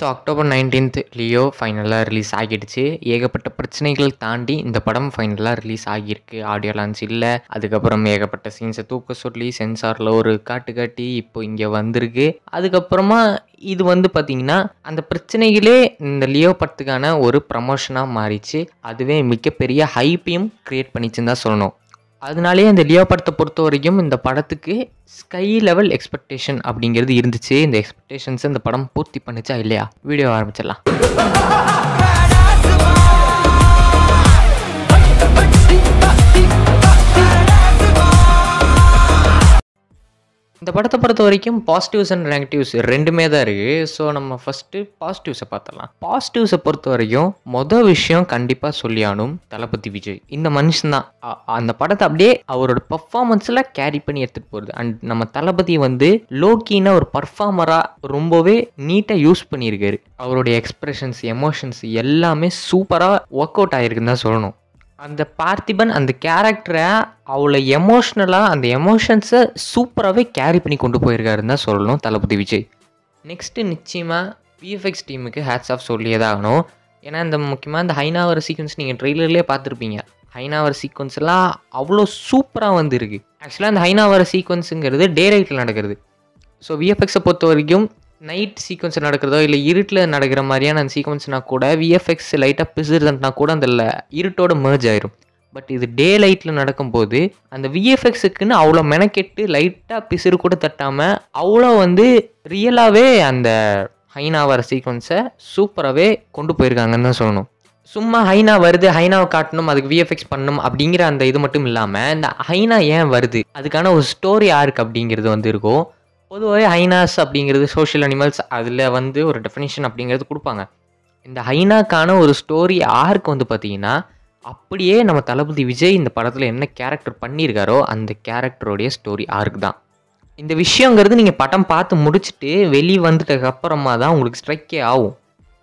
so October nineteenth Leo ஃபைனலாக release ஆகிடுச்சு ஏகப்பட்ட பிரச்சனைகள் தாண்டி இந்த படம் ஃபைனலாக ரிலீஸ் ஆகியிருக்கு ஆடியோ லான்ச் இல்லை அதுக்கப்புறம் ஏகப்பட்ட சீன்ஸை தூக்க சொல்லி சென்சாரில் ஒரு காட்டு காட்டி இப்போ இங்கே வந்திருக்கு அதுக்கப்புறமா இது வந்து பார்த்திங்கன்னா அந்த பிரச்சனைகளே இந்த லியோ படத்துக்கான ஒரு ப்ரமோஷனாக மாறிச்சு அதுவே மிகப்பெரிய ஹைப்பையும் க்ரியேட் பண்ணிச்சுன்னு தான் சொல்லணும் அதனாலேயே இந்த லியோ படத்தை பொறுத்த வரைக்கும் இந்த படத்துக்கு ஸ்கை லெவல் எக்ஸ்பெக்டேஷன் அப்படிங்கிறது இருந்துச்சு இந்த எக்ஸ்பெக்டேஷன்ஸ் இந்த படம் பூர்த்தி பண்ணுச்சா இல்லையா வீடியோ ஆரம்பிச்சிடலாம் இந்த படத்தை பொறுத்த வரைக்கும் பாசிட்டிவ்ஸ் அண்ட் நெகட்டிவ்ஸ் ரெண்டுமே தான் இருக்குது ஸோ நம்ம ஃபஸ்ட்டு பாசிட்டிவ்ஸை பார்த்துடலாம் பாசிட்டிவ்ஸை பொறுத்த வரைக்கும் மொதல் விஷயம் கண்டிப்பாக சொல்லியானும் தளபதி விஜய் இந்த மனுஷன்தான் அ- அந்த படத்தை அப்படியே அவரோட பர்ஃபார்மன்ஸில் கேரி பண்ணி எடுத்துகிட்டு போகிறது அண்ட் நம்ம தளபதி வந்து லோக்கின ஒரு பர்ஃபார்மராக ரொம்பவே நீட்டாக யூஸ் பண்ணியிருக்காரு அவருடைய எக்ஸ்பிரஷன்ஸ் எமோஷன்ஸ் எல்லாமே சூப்பராக ஒர்க் அவுட் ஆகிருக்குன்னு தான் சொல்லணும் அந்த பார்த்திபன் அந்த கேரக்டரை அவ்வளோ எமோஷ்னலாக அந்த எமோஷன்ஸை சூப்பராகவே கேரி பண்ணி கொண்டு போயிருக்காருன்னு தான் சொல்லணும் தளபதி விஜய் நெக்ஸ்ட்டு நிச்சயமாக விஎஃப்எக்ஸ் டீமுக்கு ஹேட்ஸ் ஆஃப் சொல்லியே தான் ஆகணும் ஏன்னா இந்த முக்கியமாக இந்த ஹைனாவர் சீக்வன்ஸ் நீங்கள் ட்ரெய்லர்லேயே பார்த்துருப்பீங்க ஹைனாவர் சீக்வன்ஸ் எல்லாம் அவ்வளோ சூப்பராக வந்துருக்கு ஆக்சுவலாக அந்த ஹைனாவர் சீக்வன்ஸுங்கிறது டே ரைட்டில் நடக்கிறது ஸோ விஎஃப்எக்ஸை பொறுத்த வரைக்கும் நைட் சீக்வன்ஸ் நடக்கிறதோ இல்லை இருட்டில் நடக்கிற மாதிரியான அந்த சீக்வன்ஸ்னா கூட விஎஃப்எக்ஸ் லைட்டாக பிசுறுதுன்னா கூட அந்த ல- இருட்டோட merge ஆயிரும் பட் இது டே லைட்டில் நடக்கும்போது அந்த விஎஃப்எக்ஸுக்குன்னு அவ்வளோ மெனக்கெட்டு லைட்டாக பிசுறு கூட தட்டாமல் அவ்வளோ வந்து ரியலாகவே அந்த ஹைனா வர சீக்வன்ஸை சூப்பராகவே கொண்டு போயிருக்காங்கன்னு தான் சொல்லணும் சும்மா ஹைனா வருது ஹைனாவை காட்டணும் அதுக்கு விஎஃப்எக்ஸ் பண்ணணும் அப்படிங்கிற அந்த இது மட்டும் இல்லாமல் இந்த ஹைனா ஏன் வருது அதுக்கான ஒரு ஸ்டோரி ஆர்க் அப்படிங்கிறது வந்து இருக்கும் பொதுவாகவே ஹைனாஸ் அப்படிங்கிறது சோஷியல் அனிமல்ஸ் அதில் வந்து ஒரு டெஃபினேஷன் அப்படிங்கிறது கொடுப்பாங்க இந்த ஹைனாக்கான ஒரு ஸ்டோரி ஆர்க் வந்து பார்த்தீங்கன்னா அப்படியே நம்ம தளபதி விஜய் இந்த படத்தில் என்ன கேரக்டர் பண்ணியிருக்காரோ அந்த கேரக்டருடைய ஸ்டோரி ஆர்க் தான் இந்த விஷயங்கிறது நீங்கள் படம் பார்த்து முடிச்சுட்டு வெளியே வந்துட்டதுக்கு அப்புறமா தான் உங்களுக்கு ஸ்ட்ரைக்கே ஆகும்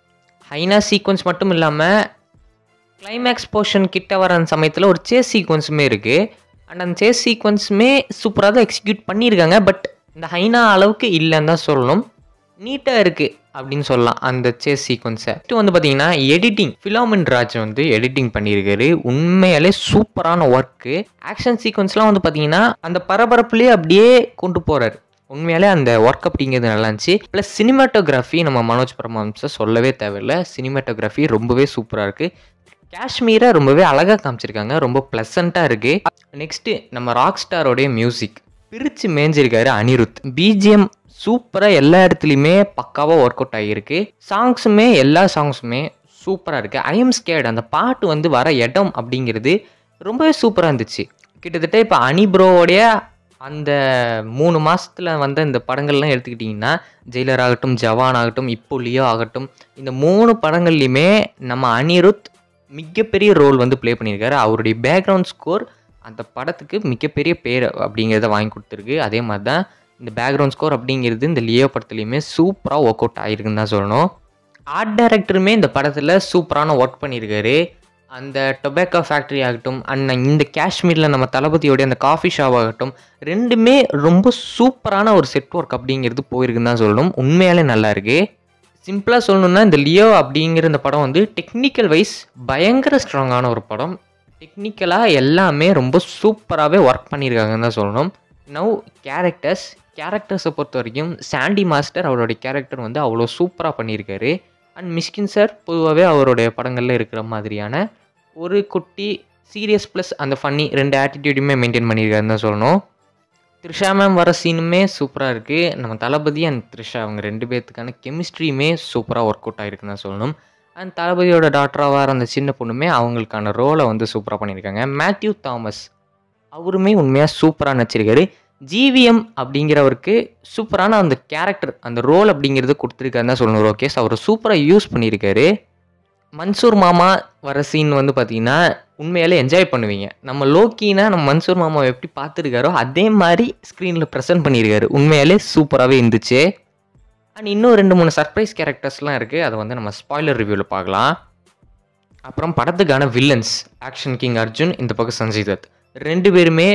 ஹைனா சீக்வன்ஸ் மட்டும் இல்லாமல் கிளைமேக்ஸ் போர்ஷன் கிட்ட வர அந்த சமயத்தில் ஒரு சேஸ் சீக்வன்ஸுமே இருக்குது அண்ட் அந்த சேஸ் சீக்வன்ஸுமே சூப்பராக தான் எக்ஸிக்யூட் பண்ணியிருக்காங்க பட் இந்த ஹைனா அளவுக்கு இல்லைன்னு தான் சொல்லணும் நீட்டாக இருக்குது அப்படின்னு சொல்லலாம் அந்த சேஸ் சீக்வன்ஸை நெக்ஸ்ட் வந்து பார்த்தீங்கன்னா எடிட்டிங் ஃபிலாமின் ராஜ் வந்து எடிட்டிங் பண்ணியிருக்காரு உண்மையாலே சூப்பரான ஒர்க்கு ஆக்ஷன் சீக்வன்ஸ்லாம் வந்து பார்த்தீங்கன்னா அந்த பரபரப்புலேயே அப்படியே கொண்டு போகிறாரு உண்மையாலே அந்த ஒர்க் அப்படிங்கிறது நல்லா இருந்துச்சு ப்ளஸ் சினிமாட்டோகிராஃபி நம்ம மனோஜ் பரமஹம்ச சொல்லவே தேவையில்லை சினிமாட்டோகிராஃபி ரொம்பவே சூப்பராக இருக்குது காஷ்மீரை ரொம்பவே அழகாக காமிச்சிருக்காங்க ரொம்ப ப்ளசண்ட்டாக இருக்குது நெக்ஸ்ட்டு நம்ம ராக் ஸ்டாரோடைய மியூசிக் பிரித்து மேய்ஞ்சிருக்காரு அனிருத் பிஜிஎம் சூப்பராக எல்லா இடத்துலையுமே பக்காவாக ஒர்க் அவுட் ஆகியிருக்கு சாங்ஸுமே எல்லா சாங்ஸுமே சூப்பராக இருக்குது ஐ எம் ஸ்கேட் அந்த பாட்டு வந்து வர இடம் அப்படிங்கிறது ரொம்பவே சூப்பராக இருந்துச்சு கிட்டத்தட்ட இப்போ அனி ப்ரோவோடைய அந்த மூணு மாசத்துல வந்த இந்த படங்கள்லாம் எடுத்துக்கிட்டிங்கன்னா ஜெயிலர் ஆகட்டும் ஜவான் ஆகட்டும் இப்போ லியோ ஆகட்டும் இந்த மூணு படங்கள்லையுமே நம்ம அனிருத் மிகப்பெரிய ரோல் வந்து ப்ளே பண்ணியிருக்காரு அவருடைய பேக்ரவுண்ட் ஸ்கோர் அந்த படத்துக்கு மிகப்பெரிய பேர் அப்படிங்கிறத வாங்கி கொடுத்துருக்கு அதே மாதிரி தான் இந்த பேக்ரவுண்ட் ஸ்கோர் அப்படிங்கிறது இந்த லியோ படத்துலையுமே சூப்பராக ஒர்க் அவுட் ஆகிருக்குன்னு தான் சொல்லணும் ஆர்ட் டைரக்டருமே இந்த படத்தில் சூப்பரான ஒர்க் பண்ணியிருக்காரு அந்த டொபேக்கோ ஃபேக்ட்ரி ஆகட்டும் அண்ட் இந்த காஷ்மீரில் நம்ம தளபதியோடைய அந்த காஃபி ஷாப் ஆகட்டும் ரெண்டுமே ரொம்ப சூப்பரான ஒரு செட் ஒர்க் அப்படிங்கிறது போயிருக்குன்னு தான் சொல்லணும் உண்மையாலே நல்லா இருக்கு சிம்பிளாக சொல்லணும்னா இந்த லியோ அப்படிங்கிற இந்த படம் வந்து டெக்னிக்கல் வைஸ் பயங்கர ஸ்ட்ராங்கான ஒரு படம் டெக்னிக்கலாக எல்லாமே ரொம்ப சூப்பராகவே ஒர்க் பண்ணியிருக்காங்கன்னு தான் சொல்லணும் நவ் கேரக்டர்ஸ் கேரக்டர்ஸை பொறுத்த வரைக்கும் சாண்டி மாஸ்டர் அவருடைய கேரக்டர் வந்து அவ்வளோ சூப்பராக பண்ணியிருக்காரு அண்ட் மிஸ்கின் சார் பொதுவாகவே அவருடைய படங்களில் இருக்கிற மாதிரியான ஒரு குட்டி சீரியஸ் ப்ளஸ் அந்த ஃபன்னி ரெண்டு ஆட்டிடியூடுமே மெயின்டைன் பண்ணியிருக்காருன்னு தான் சொல்லணும் த்ரிஷா மேம் வர சீனுமே சூப்பராக இருக்குது நம்ம தளபதி அண்ட் த்ரிஷா அவங்க ரெண்டு பேர்த்துக்கான கெமிஸ்ட்ரியுமே சூப்பராக ஒர்க் அவுட் ஆகிருக்குன்னு தான் சொல்லணும் அண்ட் தளபதியோட டாக்டராக வர அந்த சின்ன பொண்ணுமே அவங்களுக்கான ரோலை வந்து சூப்பராக பண்ணியிருக்காங்க மேத்யூ தாமஸ் அவருமே உண்மையாக சூப்பராக நடிச்சிருக்காரு ஜிவிஎம் அப்படிங்கிறவருக்கு சூப்பரான அந்த கேரக்டர் அந்த ரோல் அப்படிங்கிறது கொடுத்துருக்காருன்னு தான் சொல்லணும் ரோகேஷ் அவர் சூப்பராக யூஸ் பண்ணியிருக்காரு மன்சூர் மாமா வர சீன் வந்து பார்த்தீங்கன்னா உண்மையாலே என்ஜாய் பண்ணுவீங்க நம்ம லோக்கினா நம்ம மன்சூர் மாமாவை எப்படி பார்த்துருக்காரோ அதே மாதிரி ஸ்க்ரீனில் ப்ரெசென்ட் பண்ணியிருக்காரு உண்மையாலே சூப்பராகவே இருந்துச்சு அண்ட் இன்னும் ரெண்டு மூணு சர்ப்ரைஸ் கேரக்டர்ஸ்லாம் இருக்குது அதை வந்து நம்ம ஸ்பாய்லர் ரிவ்யூவில் பார்க்கலாம் அப்புறம் படத்துக்கான வில்லன்ஸ் ஆக்ஷன் கிங் அர்ஜுன் இந்த பக்கம் சஞ்சய் தத் ரெண்டு பேருமே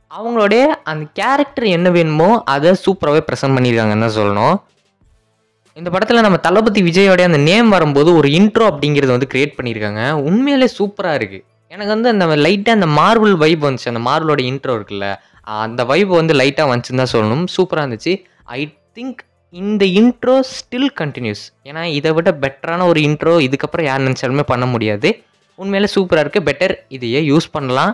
அவங்களுடைய அந்த கேரக்டர் என்ன வேணுமோ அதை சூப்பராகவே ப்ரெசென்ட் பண்ணியிருக்காங்கன்னு தான் சொல்லணும் இந்த படத்தில் நம்ம தளபதி விஜயோடைய அந்த நேம் வரும்போது ஒரு இன்ட்ரோ அப்படிங்கிறது வந்து கிரியேட் பண்ணியிருக்காங்க உண்மையிலே சூப்பராக இருக்குது எனக்கு வந்து அந்த லைட்டாக அந்த மார்வல் வைப் வந்துச்சு அந்த மார்வலோட இன்ட்ரோ இருக்குல்ல அந்த வைப் வந்து லைட்டாக வந்துச்சுன்னு தான் சொல்லணும் சூப்பராக இருந்துச்சு ஐ திங்க் இந்த இன்ட்ரோ ஸ்டில் கண்டினியூஸ் ஏன்னா இதை விட பெட்டரான ஒரு இன்ட்ரோ இதுக்கப்புறம் யார் நினச்சாலுமே பண்ண முடியாது உண்மையிலே சூப்பராக இருக்குது பெட்டர் இதையே யூஸ் பண்ணலாம்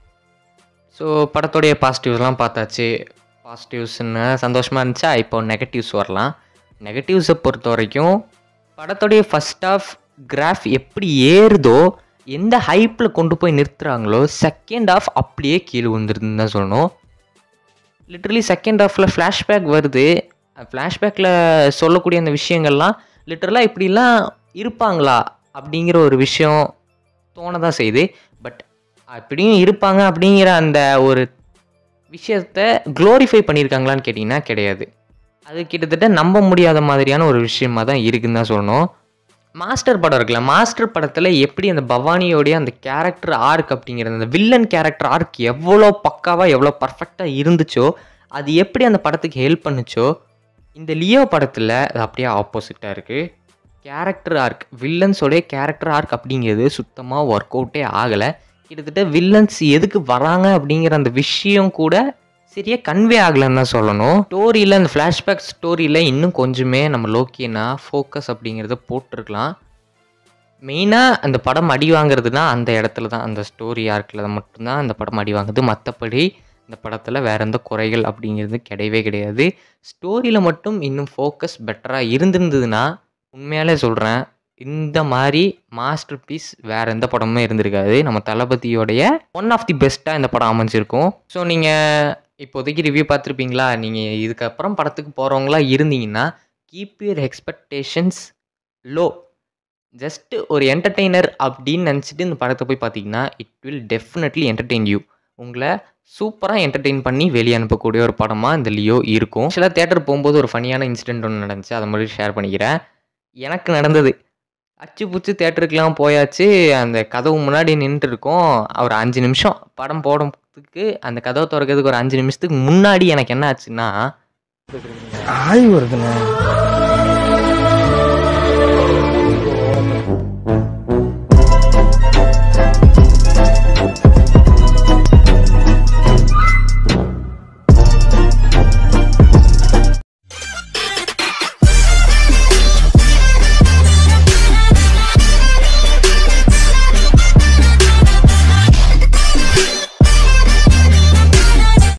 ஸோ படத்துடைய பாசிட்டிவ்ஸ்லாம் பார்த்தாச்சு பாசிட்டிவ்ஸ்னு சந்தோஷமாக இருந்துச்சா இப்போ நெகட்டிவ்ஸ் வரலாம் நெகட்டிவ்ஸை பொறுத்த வரைக்கும் படத்துடைய ஃபஸ்ட் ஆஃப் கிராஃப் எப்படி ஏறுதோ எந்த ஹைப்பில் கொண்டு போய் நிறுத்துகிறாங்களோ செகண்ட் ஆஃப் அப்படியே கீழே விழுந்துருதுன்னு தான் சொல்லணும் லிட்ரலி செகண்ட் ஹாஃபில் ஃப்ளாஷ்பேக் வருது ஃப்ளாஷ்பேக்கில் சொல்லக்கூடிய அந்த விஷயங்கள்லாம் லிட்டரலாக இப்படிலாம் இருப்பாங்களா அப்படிங்கிற ஒரு விஷயம் தோண தான் செய்யுது பட் அப்படியும் இருப்பாங்க அப்படிங்கிற அந்த ஒரு விஷயத்த க்ளோரிஃபை பண்ணியிருக்காங்களான்னு கேட்டிங்கன்னா கிடையாது அது கிட்டத்தட்ட நம்ப முடியாத மாதிரியான ஒரு விஷயமா தான் இருக்குன்னு தான் சொல்லணும் மாஸ்டர் படம் இருக்குல்ல மாஸ்டர் படத்தில் எப்படி அந்த பவானியோடைய அந்த கேரக்டர் ஆர்க் அப்படிங்கிறது அந்த வில்லன் கேரக்டர் ஆர்க் எவ்வளோ பக்காவாக எவ்வளோ பர்ஃபெக்டாக இருந்துச்சோ அது எப்படி அந்த படத்துக்கு ஹெல்ப் பண்ணுச்சோ இந்த லியோ படத்தில் அது அப்படியே ஆப்போசிட்டாக இருக்குது கேரக்டர் ஆர்க் வில்லன்ஸோடைய கேரக்டர் ஆர்க் அப்படிங்கிறது சுத்தமாக ஒர்க் அவுட்டே ஆகலை கிட்டத்தட்ட வில்லன்ஸ் எதுக்கு வராங்க அப்படிங்கிற அந்த விஷயம் கூட சரியாக கன்வே ஆகலைன்னு தான் சொல்லணும் ஸ்டோரியில் அந்த ஃப்ளாஷ்பேக் ஸ்டோரியில் இன்னும் கொஞ்சமே நம்ம லோக்கியனா ஃபோக்கஸ் அப்படிங்கிறத போட்டிருக்கலாம் மெயினாக அந்த படம் அடி வாங்குறதுனா அந்த இடத்துல தான் அந்த ஸ்டோரி ஆர்க்கில் மட்டும்தான் அந்த படம் அடி வாங்குது மற்றபடி இந்த படத்தில் வேற எந்த குறைகள் அப்படிங்கிறது கிடையவே கிடையாது ஸ்டோரியில் மட்டும் இன்னும் ஃபோக்கஸ் பெட்டராக இருந்திருந்ததுன்னா உண்மையாலே சொல்கிறேன் இந்த மாதிரி மாஸ்டர் பீஸ் வேறு எந்த படமுமே இருந்திருக்காது நம்ம தளபதியோடைய ஒன் ஆஃப் தி பெஸ்ட்டாக இந்த படம் அமைஞ்சிருக்கும் ஸோ நீங்கள் இப்போதைக்கு ரிவ்யூ பார்த்துருப்பீங்களா நீங்கள் இதுக்கப்புறம் படத்துக்கு போகிறவங்களா இருந்தீங்கன்னா keep your expectations low just ஒரு என்டர்டெய்னர் அப்படின்னு நினச்சிட்டு இந்த படத்தை போய் பார்த்தீங்கன்னா it will definitely entertain you உங்களை சூப்பராக என்டர்டெயின் பண்ணி வெளியே அனுப்பக்கூடிய ஒரு படமாக இந்த லியோ இருக்கும் ஆக்சுவலாக தேட்டர் போகும்போது ஒரு ஃபனியான இன்சிடென்ட் ஒன்று நடந்துச்சு அதை மாதிரி ஷேர் பண்ணிக்கிறேன் எனக்கு நடந்தது அச்சு புச்சு தேட்டருக்குலாம் போயாச்சு அந்த கதவு முன்னாடி நின்றுட்டு இருக்கோம் ஒரு அஞ்சு நிமிஷம் படம் போடுறதுக்கு அந்த கதவை திறக்கிறதுக்கு ஒரு அஞ்சு நிமிஷத்துக்கு முன்னாடி எனக்கு என்ன ஆச்சுன்னா ஆய் வருதுண்ணே